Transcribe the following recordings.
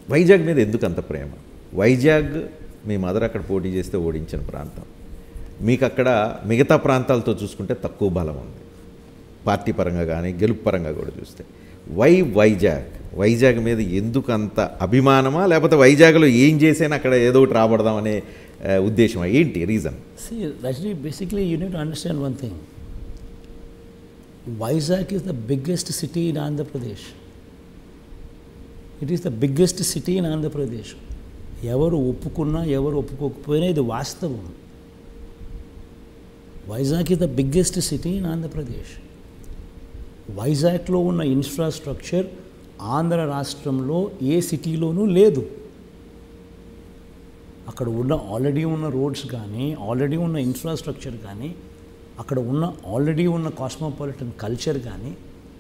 వైజాగ్ మీద ఎందుకు అంత ప్రేమ వైజాగ్ మీ మదర్ అక్కడ పోటీ చేస్తే ఓడించిన ప్రాంతం మీకు అక్కడ మిగతా ప్రాంతాలతో చూసుకుంటే తక్కువ బలం ఉంది పార్టీ పరంగా కానీ గెలుపు పరంగా కూడా చూస్తే వై వైజాగ్ వైజాగ్ మీద ఎందుకు అంత అభిమానమా లేకపోతే వైజాగ్లో ఏం చేసినా అక్కడ ఏదో ఒకటి రాబడదామనే ఆ, ఉద్దేశమా ఏంటి reason See, Rajni, basically, you need to understand one thing. Vizag is the biggest city in Andhra Pradesh. It is the biggest city in Andhra Pradesh. ఎవరు ఒప్పుకున్నా ఎవరు ఒప్పుకోకపోయినా ఇది వాస్తవం Vizag is the biggest city in Andhra Pradesh వైజాగ్లో ఉన్న infrastructure Andhra రాష్ట్రంలో ఏ సిటీలోనూ లేదు అక్కడ ఉన్న ఆల్రెడీ ఉన్న రోడ్స్ కానీ ఆల్రెడీ ఉన్న ఇన్ఫ్రాస్ట్రక్చర్ కానీ అక్కడ ఉన్న ఆల్రెడీ ఉన్న కాస్మోపాలిటన్ కల్చర్ కానీ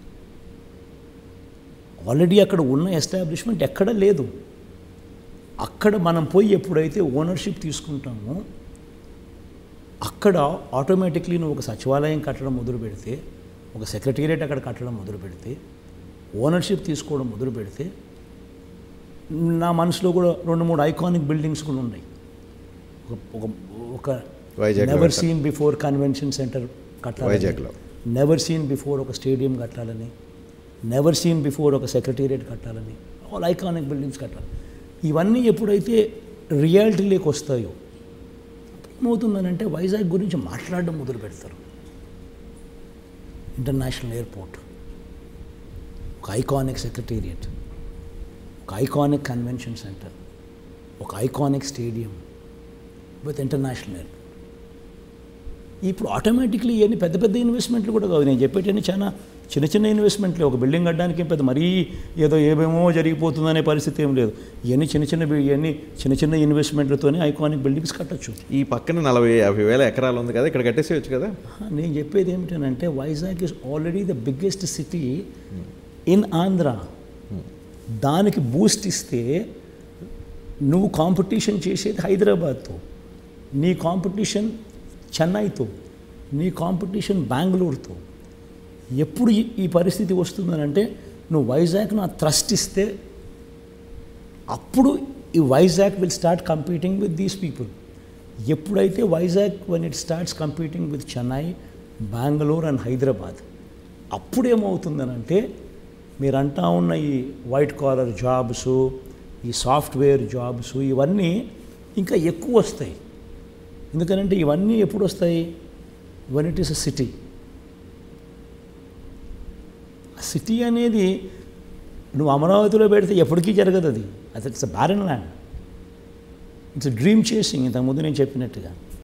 ఆల్రెడీ అక్కడ ఉన్న ఎస్టాబ్లిష్మెంట్ ఎక్కడ లేదు అక్కడ మనం పోయి ఎప్పుడైతే ఓనర్షిప్ తీసుకుంటామో అక్కడ ఆటోమేటిక్లీ నువ్వు ఒక సచివాలయం కట్టడం మొదలు పెడితే ఒక సెక్రటేరియట్ అక్కడ కట్టడం మొదలు పెడితే ఓనర్షిప్ తీసుకోవడం మొదలు పెడితే నా మనసులో కూడా రెండు మూడు ఐకానిక్ బిల్డింగ్స్ కూడా ఉన్నాయి ఒక- ఒక ఒక వైజాగ్లో నెవర్ కట్టాలి. సీన్ బిఫోర్ కన్వెన్షన్ సెంటర్ కట్టాలి వైజాగ్లో. నెవర్ సీన్ బిఫోర్ ఒక స్టేడియం కట్టాలని నెవర్ సీన్ బిఫోర్ ఒక సెక్రటేరియట్ కట్టాలని ఆల్ ఐకానిక్ బిల్డింగ్స్ కట్టాలి ఇవన్నీ ఎప్పుడైతే రియాలిటీలోకి వస్తాయో ఏమవుతుందనంటే వైజాగ్ గురించి మాట్లాడడం మొదలు పెడతారు ఇంటర్నేషనల్ ఎయిర్పోర్ట్ ఒక ఐకానిక్ సెక్రటేరియట్ ఒక ఐకానిక్ కన్వెన్షన్ సెంటర్ ఒక iconic stadium with international airport ఇప్పుడు ఆటోమేటిక్లీ ఇవన్నీ పెద్ద పెద్ద ఇన్వెస్ట్మెంట్లు కూడా కావు నేను చెప్పేటన్నీ చాలా చిన్న చిన్న ఇన్వెస్ట్మెంట్లే ఒక బిల్డింగ్ కట్టడానికి ఏం పెద్ద మరీ ఏదో ఏమేమో జరిగిపోతుందనే పరిస్థితి ఏం లేదు ఇవన్నీ చిన్న చిన్న బి- ఇవన్నీ చిన్న చిన్న ఇన్వెస్ట్మెంట్లతోనే ఐకానిక్ బిల్డింగ్స్ కట్టచ్చు ఈ పక్కన నలభై యాభై వేల ఎకరాలు ఉంది కదా ఇక్కడ కట్టేసేయచ్చు కదా నేను చెప్పేది ఏమిటంటే Vizag is already the biggest city in Andhra దానికి బూస్ట్ ఇస్తే నువ్వు కాంపిటీషన్ చేసేది హైదరాబాద్తో నీ కాంపిటీషన్ చెన్నైతో నీ కాంపిటీషన్ బెంగళూరుతో ఎప్పుడు ఈ- ఈ పరిస్థితి వస్తుందనంటే నువ్వు వైజాగ్ను ఆ థ్రస్ట్ ఇస్తే అప్పుడు ఈ Vizag will start competing with these people ఎప్పుడైతే Vizag when it starts competing with Chennai Bengaluru and Hyderabad అప్పుడు ఏమవుతుందనంటే మీరు అంటా ఉన్న ఈ వైట్ కాలర్ జాబ్స్ ఈ సాఫ్ట్వేర్ జాబ్స్ ఇవన్నీ ఇంకా ఎక్కువ వస్తాయి ఎందుకనంటే ఇవన్నీ ఎప్పుడు వస్తాయి when it is a city ఆ సిటీ అనేది నువ్వు అమరావతిలో పెడితే ఎప్పటికీ జరగదు అది అది it's a barren land it's dream chasing ఇంతకుముందు నేను చెప్పినట్టుగా